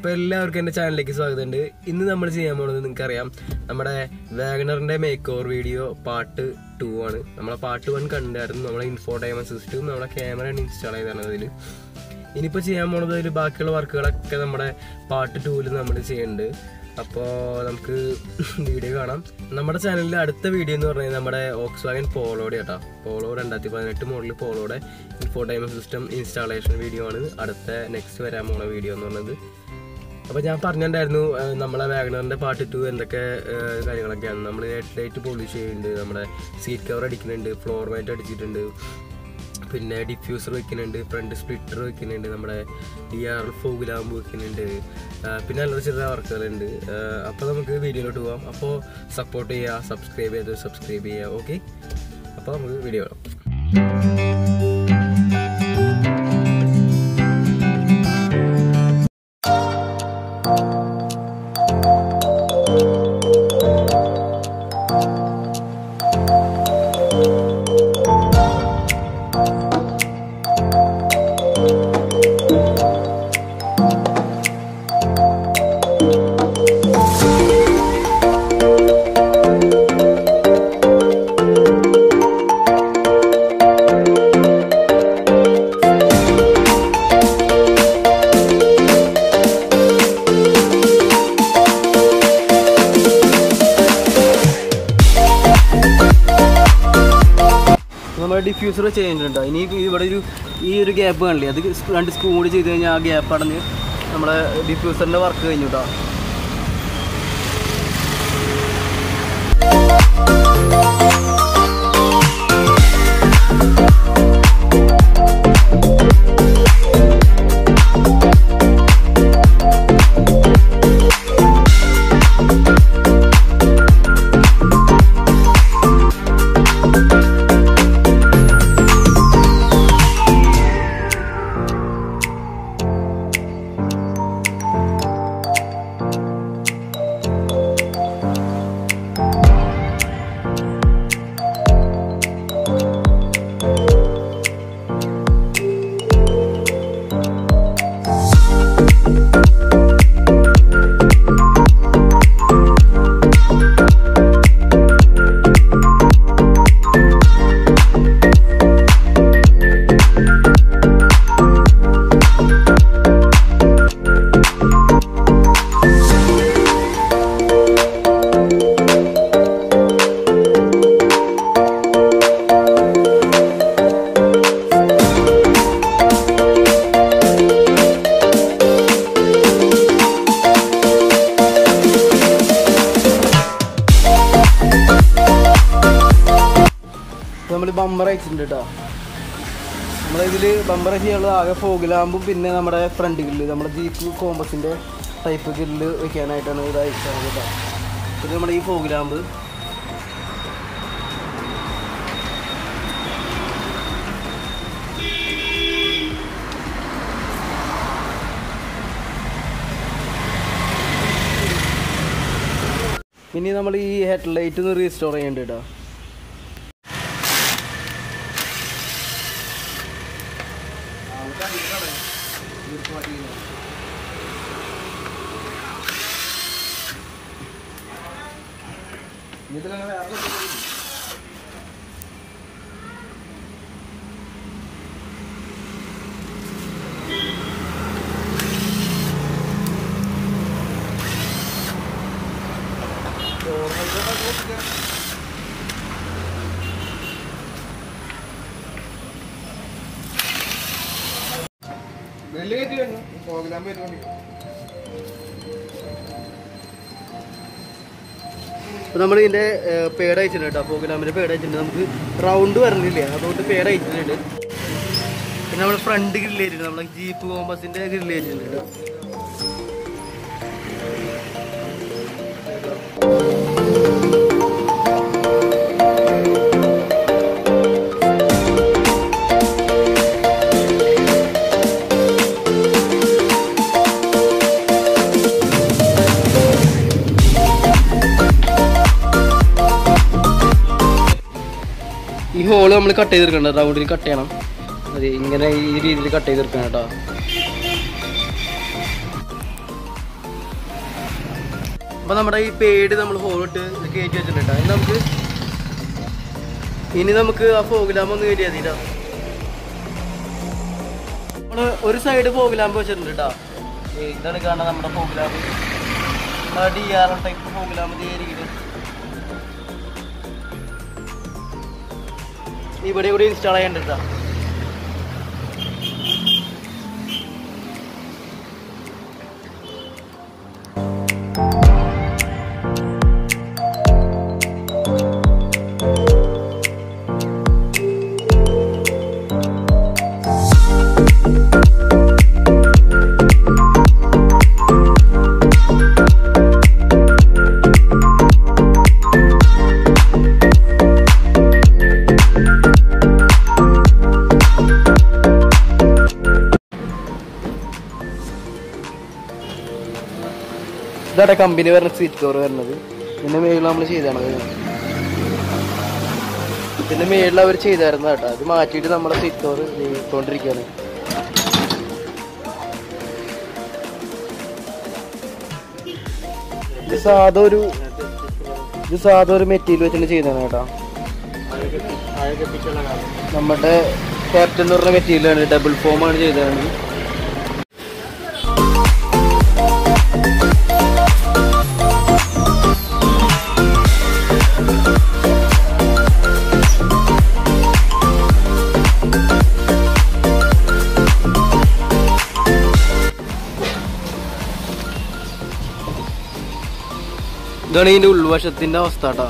അപ്പോൾ എല്ലാവർക്കും എൻ്റെ ചാനലിലേക്ക് സ്വാഗതമുണ്ട് ഇന്ന് നമ്മൾ ചെയ്യാൻ പോകുന്നത് നിങ്ങൾക്കറിയാം നമ്മുടെ വാഗണറിൻ്റെ makeover video part two ആണ് നമ്മളെ പാർട്ട് വൺ കണ്ടായിരുന്നു നമ്മളെ ഇൻഫോടൈമൻ സിസ്റ്റവും നമ്മളെ ക്യാമറ ഇൻസ്റ്റാൾ ചെയ്താണ് അതിൽ ഇനിയിപ്പോൾ ചെയ്യാൻ പോണത് അതിൽ ബാക്കിയുള്ള വർക്കുകളൊക്കെ നമ്മുടെ പാർട്ട് ടൂവിൽ നമ്മൾ ചെയ്യുന്നുണ്ട് അപ്പോൾ നമുക്ക് വീഡിയോ കാണാം നമ്മുടെ ചാനലിൽ അടുത്ത വീഡിയോ എന്ന് പറഞ്ഞാൽ നമ്മുടെ ഓക്സ് വാഗൻ പോളോടെ കേട്ടോ പോളോ രണ്ടായിരത്തി പതിനെട്ട് മോഡൽ പോളോടെ ഇൻഫോടൈമൻ സിസ്റ്റം ഇൻസ്റ്റാളേഷൻ വീഡിയോ ആണ് അടുത്ത നെക്സ്റ്റ് വരാൻ പോണ വീഡിയോ എന്ന് പറഞ്ഞത് അപ്പോൾ ഞാൻ പറഞ്ഞിട്ടുണ്ടായിരുന്നു ആ, നമ്മളെ വാഗണറിൻ്റെ പാർട്ട് ടു എന്തൊക്കെ ആ, കാര്യങ്ങളൊക്കെയാണ് നമ്മൾ ഹെഡ് ലൈറ്റ് പോളിഷ് ചെയ്യുന്നുണ്ട് നമ്മുടെ സീറ്റ് കവർ അടിക്കുന്നുണ്ട് ഫ്ലോർ മാറ്റ് അടിച്ചിട്ടുണ്ട് പിന്നെ ഡിഫ്യൂസർ വെക്കുന്നുണ്ട് ഫ്രണ്ട് സ്പ്ലിറ്റർ വെക്കുന്നുണ്ട് നമ്മുടെ ഡി ആർ ഫോഗ് ലാമ്പ് വെക്കുന്നുണ്ട് ആ, പിന്നെ അല്ലറ ചെറിയ വർക്കുകളുണ്ട് അപ്പോൾ നമുക്ക് വീഡിയോയിലോട്ട് പോകാം അപ്പോൾ സപ്പോർട്ട് ചെയ്യുക സബ്സ്ക്രൈബ് ചെയ്ത് സബ്സ്ക്രൈബ് ചെയ്യുക ഓക്കെ അപ്പോൾ നമുക്ക് വീഡിയോ കാണാം നമ്മുടെ ഡിഫ്യൂസർ ചേഞ്ച് ഉണ്ടോ ഇനി ഇവിടെ ഒരു ഈ ഒരു ഗ്യാപ്പ് കാണില്ലേ അത് രണ്ട് സ്ക്രൂ കൂടി ചെയ്ത് കഴിഞ്ഞാൽ ആ ഗ്യാപ്പ് അടഞ്ഞ് നമ്മുടെ ഡിഫ്യൂസറിൻ്റെ വർക്ക് കഴിഞ്ഞു കേട്ടോ നമ്മൾ ബമ്പർ അയച്ചിട്ടുണ്ട് കേട്ടോ നമ്മളിതിൽ ബമ്പർ ചെയ്യാനുള്ളത് ആകെ ഫോഗ് ലാമ്പും പിന്നെ നമ്മുടെ ഫ്രണ്ട് ഗില്ല് നമ്മുടെ ജീപ്പ് കോമ്പസിൻ്റെ ടൈപ്പ് ഗില്ല് വെക്കാനായിട്ടാണ് ഇത് അയച്ചത് കേട്ടോ പിന്നെ നമ്മുടെ ഈ ഫോഗ് ലാമ്പ് ഇനി നമ്മൾ ഈ ഹെഡ് ലൈറ്റ് ഒന്ന് റീസ്റ്റോർ ചെയ്യേണ്ടി കേട്ടോ അപ്പോൾ നമ്മൾ ഇതിൻ്റെ പേട് അയച്ചിട്ടുണ്ട് കേട്ടോ പ്രോഗ്രാമിൻ്റെ പേട് അയച്ചിട്ടുണ്ട് നമുക്ക് റൗണ്ട് വരണില്ല അതുകൊണ്ട് പേട് അയച്ചിട്ടുണ്ട് പിന്നെ നമ്മൾ ഫ്രണ്ട് ഗ്രില്ല് ചെയ്തിട്ടുണ്ട് നമ്മളെ ജീപ്പ് കോമ്പസിൻ്റെ ഗ്രില്ല് ചെയ്തിട്ടുണ്ട് കേട്ടോ ഈ ഹോള് നമ്മൾ കട്ട് ചെയ്തെടുക്കണ്ട റൗണ്ടിൽ കട്ട് ചെയ്യണം അതെ ഇങ്ങനെ ഈ രീതിയിൽ കട്ട് ചെയ്തെടുക്കണം കേട്ടോ അപ്പൊ നമ്മുടെ ഈ പേട് നമ്മൾ ഹോളിട്ട് കയറ്റി വെച്ചിട്ടുണ്ട് ഇനി നമുക്ക് ഇനി നമുക്ക് ആ ഫോഗിലാമ്പ് ഒന്ന് കയറ്റി മതിട്ടോ നമ്മള് ഒരു സൈഡ് ഫോഗിലാമ്പ് വെച്ചിട്ടുണ്ട് കേട്ടോ ഇതാണ് കാണാൻ നമ്മുടെ fog lamp D R M type fog lamp തീരിക്കും ഇവിടെ കൂടി ഇൻസ്റ്റാൾ ചെയ്യണ്ട ഇതാണ് കമ്പനി വരുന്ന സീറ്റ് കവർ വരുന്നത് ഇതിന്റെ മേളിൽ നമ്മൾ ചെയ്താണ് ഇതിന്റെ മേളിൽ അവർ ചെയ്തായിരുന്നു കേട്ടോ അത് മാറ്റിയിട്ട് നമ്മുടെ സീറ്റ് കവർ ചെയ്തോണ്ടിരിക്കുകയാണ് ഇത് സാധാ ഒരു ഇത് സാധാ ഒരു മെറ്റീരിയൽ വെച്ചിട്ട് ചെയ്തതാണ് കേട്ടോ നമ്മുടെ ക്യാപ്റ്റൻ എന്ന് പറഞ്ഞ മെറ്റീരിയലാണ് ഡബിൾ ഫോം ആണ് ചെയ്തതാണ് ഇതാണ് ഇതിന്റെ ഉൾവശത്തിന്റെ അവസ്ഥ കേട്ടോ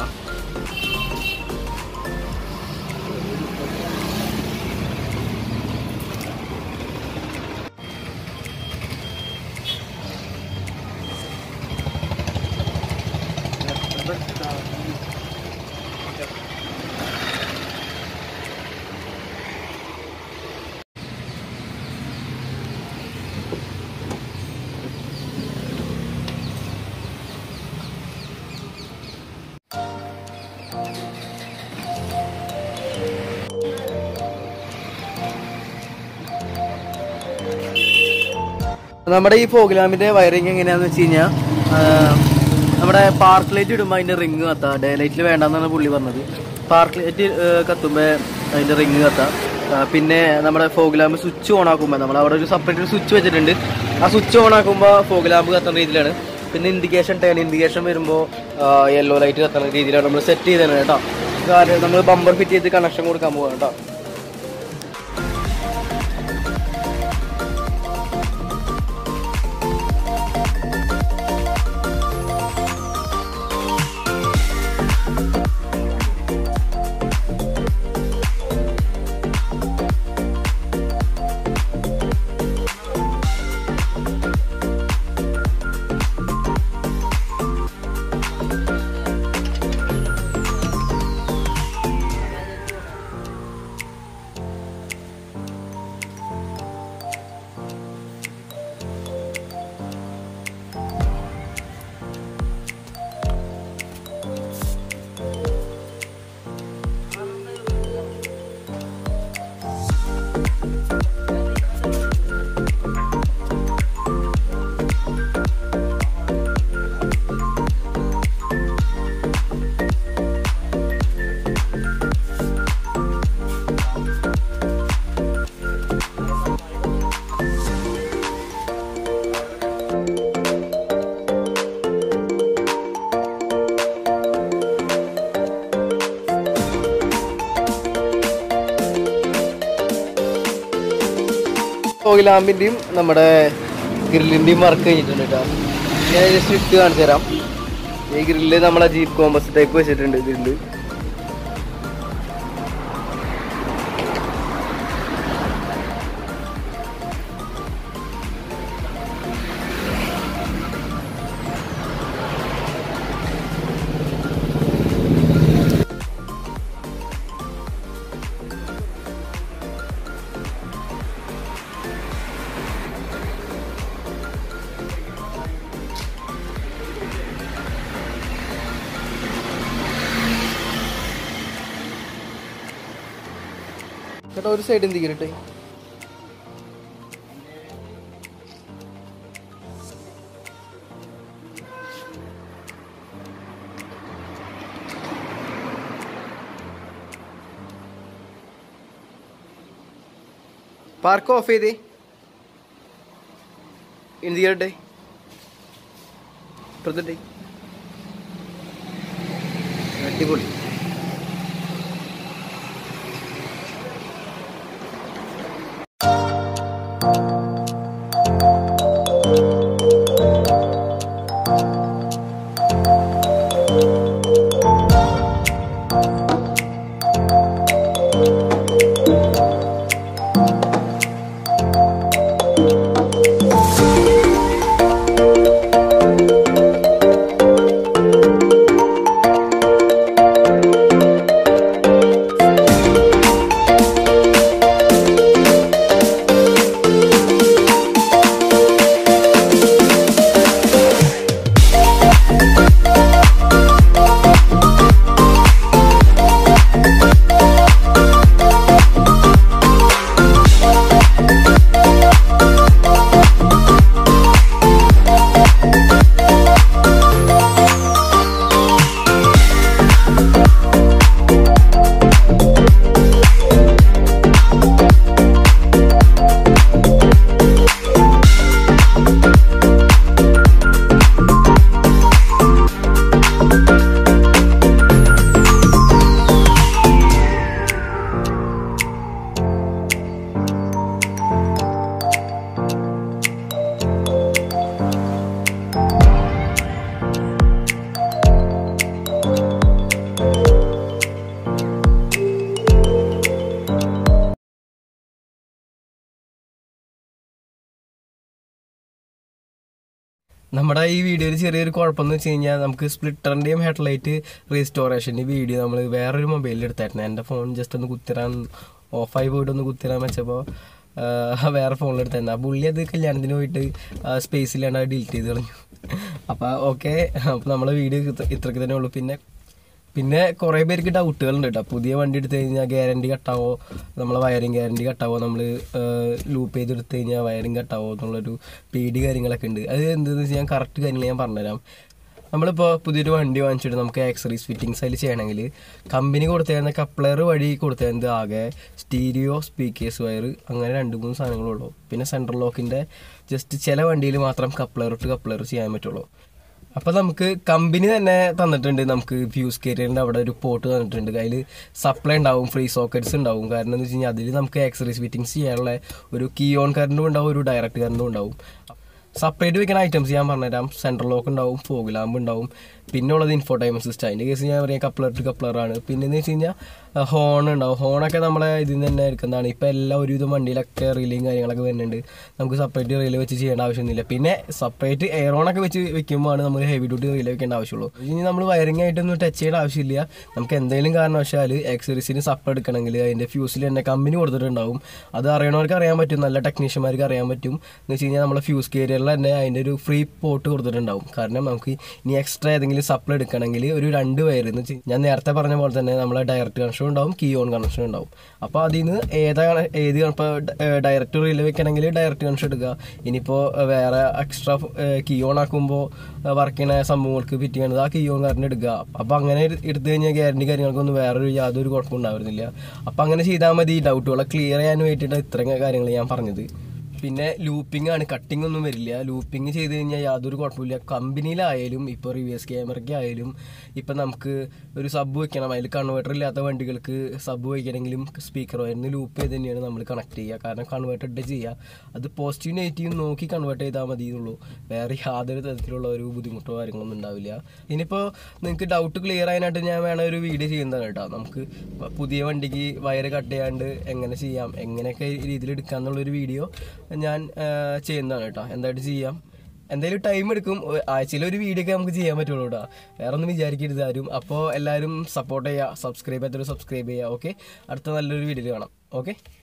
നമ്മുടെ ഈ പ്രോഗ്രാമിന്റെ വയറിങ് എങ്ങനെയാന്ന് വെച്ച് കഴിഞ്ഞാൽ നമ്മുടെ പാർക്ക് ലൈറ്റ് ഇടുമ്പോൾ അതിന്റെ റിങ് കത്താം ഡേ ലൈറ്റിൽ വേണ്ടെന്നാണ് പുള്ളി പറഞ്ഞത് പാർക്ക് ലൈറ്റ് കത്തുമ്പോൾ അതിന്റെ റിങ് കത്താം ആ, പിന്നെ നമ്മുടെ ഫോഗ് ലാമ്പ് സ്വിച്ച് ഓൺ ആക്കുമ്പോൾ നമ്മൾ അവിടെ ഒരു സെപ്പറേറ്റ് സ്വിച്ച് വെച്ചിട്ടുണ്ട് ആ സ്വിച്ച് ഓൺ ആക്കുമ്പോൾ ഫോഗ് ലാമ്പ് കത്തുന്ന രീതിയിലാണ് പിന്നെ ഇൻഡിക്കേഷൻ ടേൺ ഇൻഡിക്കേഷൻ വരുമ്പോൾ യെല്ലോ ലൈറ്റ് കത്തുന്ന രീതിയിലാണ് നമ്മൾ സെറ്റ് ചെയ്തത് കേട്ടോ കാരണം നമ്മൾ ബമ്പർ ഫിറ്റ് ചെയ്ത് കണക്ഷൻ കൊടുക്കാൻ പോവാം കേട്ടോ ഫോഗ് ലാമ്പിന്റെയും നമ്മുടെ ഗ്രില്ലിന്റെയും വർക്ക് കഴിഞ്ഞിട്ടുണ്ട് കേട്ടോ ഞാൻ ജസ്റ്റ് ഇട്ട് കാണിച്ചു തരാം ഈ ഗ്രില്ല് നമ്മളെ ജീപ്പ് കോമ്പസ് ടൈപ്പ് വെച്ചിട്ടുണ്ട് ഗ്രില്ല് ചേട്ടാ ഒരു സൈഡ് എന്ത് ചെയ്യട്ടെ പാർക്ക് ഓഫ് ചെയ്തേ എന്ത് ചെയ്യട്ടെ ഇപ്പുറത്തെ അടിപൊളി നമ്മുടെ ഈ വീഡിയോയിൽ ചെറിയൊരു കുഴപ്പമെന്ന് വെച്ച് കഴിഞ്ഞാൽ നമുക്ക് സ്പ്ലിറ്ററിന്റെയും ഹെഡ്ലൈറ്റ് റീസ്റ്റോറേഷൻ്റെ വീഡിയോ നമ്മൾ വേറൊരു മൊബൈലിൽ എടുത്തായിരുന്നു എൻ്റെ ഫോൺ ജസ്റ്റ് ഒന്ന് കുത്തിരാൻ ഓഫായി പോയിട്ട് ഒന്ന് കുത്തിരാൻ വെച്ചപ്പോൾ വേറെ ഫോണിൽ എടുത്തായിരുന്നു ആ പുള്ളി അത് കല്യാണത്തിന് പോയിട്ട് സ്പേസിലാണ് അത് ഡിലീറ്റ് ചെയ്ത് കളഞ്ഞു അപ്പോൾ ഓക്കെ അപ്പോൾ നമ്മളെ വീഡിയോ ഇത്രയ്ക്ക് തന്നെ ഉള്ളൂ പിന്നെ പിന്നെ കുറേ പേർക്ക് ഡൗട്ടുകളുണ്ട് കേട്ടോ പുതിയ വണ്ടി എടുത്തു കഴിഞ്ഞാൽ ഗ്യാരണ്ടി കട്ടാവോ നമ്മളെ വയറിങ് ഗ്യാരണ്ടി കട്ടാവോ നമ്മൾ ലൂപ്പ് ചെയ്ത് എടുത്തു കഴിഞ്ഞാൽ വയറിങ് കട്ടാവോ എന്നുള്ളൊരു പേടി കാര്യങ്ങളൊക്കെ ഉണ്ട് അത് എന്തെന്ന് വെച്ചാൽ ഞാൻ കറക്റ്റ് കാര്യങ്ങൾ ഞാൻ പറഞ്ഞുതരാം നമ്മളിപ്പോൾ പുതിയൊരു വണ്ടി വാങ്ങിച്ചിട്ട് നമുക്ക് ആക്സറീസ് ഫിറ്റിങ്സ് അതിൽ ചെയ്യണമെങ്കിൽ കമ്പനി കൊടുത്തേരുന്ന കപ്ലർ വഴി കൊടുത്തേരുന്നത് ആകെ സ്റ്റീരിയോ സ്പീക്കേഴ്സ് വയർ അങ്ങനെ രണ്ട് മൂന്ന് സാധനങ്ങളുള്ളൂ പിന്നെ സെൻട്രൽ ലോക്കിൻ്റെ ജസ്റ്റ് ചില വണ്ടിയിൽ മാത്രം കപ്ലർ ഇട്ട് കപ്ലർ ചെയ്യാൻ പറ്റുള്ളൂ അപ്പൊ നമുക്ക് കമ്പനി തന്നെ തന്നിട്ടുണ്ട് നമുക്ക് ഫ്യൂസ് കേരിയറിന്റെ അവിടെ ഒരു പോർട്ട് തന്നിട്ടുണ്ട് അതിൽ സപ്ലൈ ഉണ്ടാവും ഫ്രീ സോക്കറ്റ്സ് ഉണ്ടാവും കാരണം എന്ന് വെച്ച് കഴിഞ്ഞാൽ അതിൽ നമുക്ക് ആക്സറീസ് ഫിറ്റിങ്സ് ചെയ്യാനുള്ള ഒരു കീ ഓൺ കറണ്ടും ഉണ്ടാവും ഒരു ഡയറക്റ്റ് കറണ്ടും ഉണ്ടാവും സെപ്പറേറ്റ് വെക്കുന്ന ഐറ്റംസ് ഞാൻ പറഞ്ഞുതരാം സെൻട്രൽ ലോക്ക് ഉണ്ടാവും ഫോഗ് ലാമ്പ് ഉണ്ടാവും പിന്നെ ഉള്ളത് ഇൻഫോടൈൻമെന്റ് സിസ്റ്റം അതിന്റെ കേസ് ഞാൻ പറയാം കപ്ലർ ടു കപ്ലറാണ് പിന്നെ എന്ന് വെച്ച് കഴിഞ്ഞാൽ ഹോൺ ഉണ്ടാവും ഹോണൊക്കെ നമ്മളെ ഇതിൽ നിന്ന് തന്നെ എടുക്കുന്നതാണ് ഇപ്പം എല്ലാ ഒരുവിധം വണ്ടിയിലൊക്കെ റീലിയും കാര്യങ്ങളൊക്കെ വരുന്നുണ്ട് നമുക്ക് സെപ്പറേറ്റ് റീല് വെച്ച് ചെയ്യേണ്ട ആവശ്യമൊന്നുമില്ല പിന്നെ സെപ്പറേറ്റ് എയറോണൊക്കെ വെച്ച് വെക്കുമ്പോഴാണ് നമ്മൾ ഹെവി ഡ്യൂട്ടി റീല് വെക്കേണ്ട ആവശ്യമുള്ളൂ ഇനി നമ്മൾ വയറിംഗ് ആയിട്ടൊന്നും ടച്ച് ചെയ്യേണ്ട ആവശ്യമില്ല നമുക്ക് എന്തെങ്കിലും കാരണവശാൽ എക്സറീസിന് സപ്പ് എടുക്കണമെങ്കിൽ അതിന്റെ ഫ്യൂസിൽ തന്നെ കമ്പനി കൊടുത്തിട്ടുണ്ടാവും അത് അറിയണവർക്ക് അറിയാൻ പറ്റും നല്ല ടെക്നീഷ്യന്മാർക്ക് അറിയാൻ പറ്റും എന്ന് വെച്ച് കഴിഞ്ഞാൽ നമ്മളെ ഫ്യൂസ് കേരിയറിൽ തന്നെ അതിന്റെ ഒരു ഫ്രീ പോർട്ട് കൊടുത്തിട്ടുണ്ടാവും കാരണം നമുക്ക് ഇനി എക്സ്ട്രാ ഏതെങ്കിലും സപ്ലൈ എടുക്കണമെങ്കിൽ ഒരു രണ്ട് വയർ എന്ന് വെച്ച് ഞാൻ നേരത്തെ പറഞ്ഞ പോലെ തന്നെ നമ്മളെ ഡയറക്റ്റ് കണക്ഷൻ ഉണ്ടാവും കീ ഓൺ കണക്ഷൻ ഉണ്ടാവും അപ്പോൾ അതിൽ നിന്ന് ഏതാണ് ഏത് ഇപ്പോൾ ഡയറക്റ്റ് റീല് വെക്കണമെങ്കിൽ ഡയറക്റ്റ് കണക്ഷൻ എടുക്കുക ഇനിയിപ്പോൾ വേറെ എക്സ്ട്രാ കീ ഓൺ ആക്കുമ്പോൾ വർക്ക് ചെയ്യുന്ന സംഭവങ്ങൾക്ക് ഫിറ്റ് ചെയ്യണത് ആ കീ ഓൺ കാരണം എടുക്കുക അപ്പോൾ അങ്ങനെ എടു- എടുത്തു കഴിഞ്ഞാൽ ഗ്യാരണ്ടി കാര്യങ്ങൾക്കൊന്നും വേറൊരു യാതൊരു കുഴപ്പം ഉണ്ടാവുന്നില്ല അപ്പോൾ അങ്ങനെ ചെയ്താൽ മതി ഡൗട്ടുകളെ ക്ലിയർ ചെയ്യാൻ വേണ്ടിയിട്ട് ഇത്രയും കാര്യങ്ങൾ ഞാൻ പറഞ്ഞത് പിന്നെ ലൂപ്പിംഗ് ആണ് കട്ടിംഗ് ഒന്നും വരില്ല ലൂപ്പിംഗ് ചെയ്ത് കഴിഞ്ഞാൽ യാതൊരു കുഴപ്പമില്ല കമ്പനിയിലായാലും ഇപ്പോൾ റിവേഴ്സ് ക്യാമറയ്ക്ക് ആയാലും ഇപ്പം നമുക്ക് ഒരു സബ് വെക്കണം അതിൽ കൺവേർട്ടർ ഇല്ലാത്ത വണ്ടികൾക്ക് സബ് വയ്ക്കണമെങ്കിലും സ്പീക്കർ വരുന്ന ലൂപ്പ് ചെയ്ത് തന്നെയാണ് നമ്മൾ കണക്ട് ചെയ്യുക കാരണം കൺവേർട്ടർ ഇട്ട് ചെയ്യുക അത് പോസിറ്റീവ് നെഗറ്റീവ് നോക്കി കൺവേർട്ട് ചെയ്താൽ മതി എന്നുള്ളൂ വേറെ യാതൊരു തരത്തിലുള്ള ഒരു ബുദ്ധിമുട്ടോ കാര്യങ്ങളൊന്നും ഉണ്ടാവില്ല ഇനിയിപ്പോൾ നിങ്ങൾക്ക് ഡൗട്ട് ക്ലിയർ ആയതിനായിട്ട് ഞാൻ വേണ ഒരു വീഡിയോ ചെയ്യുന്നതാണ് കേട്ടോ നമുക്ക് പുതിയ വണ്ടിക്ക് വയറ് കട്ട് ചെയ്യാണ്ട് എങ്ങനെ ചെയ്യാം എങ്ങനെയൊക്കെ രീതിയിൽ എടുക്കാം എന്നുള്ളൊരു വീഡിയോ ഞാൻ ആ, ചെയ്യുന്നതാണ് കേട്ടോ എന്തായിട്ട് ചെയ്യാം എന്തായാലും ടൈം എടുക്കും ആഴ്ചയിൽ ഒരു വീഡിയോ ഒക്കെ നമുക്ക് ചെയ്യാൻ പറ്റുള്ളൂ കേട്ടോ വേറെ ഒന്നും വിചാരിക്കരുത് ആരും അപ്പോൾ എല്ലാവരും സപ്പോർട്ട് ചെയ്യുക സബ്സ്ക്രൈബ് ചെയ്യാത്തൊരു സബ്സ്ക്രൈബ് ചെയ്യുക ഓക്കെ അടുത്ത നല്ലൊരു വീഡിയോ കാണാം ഓക്കെ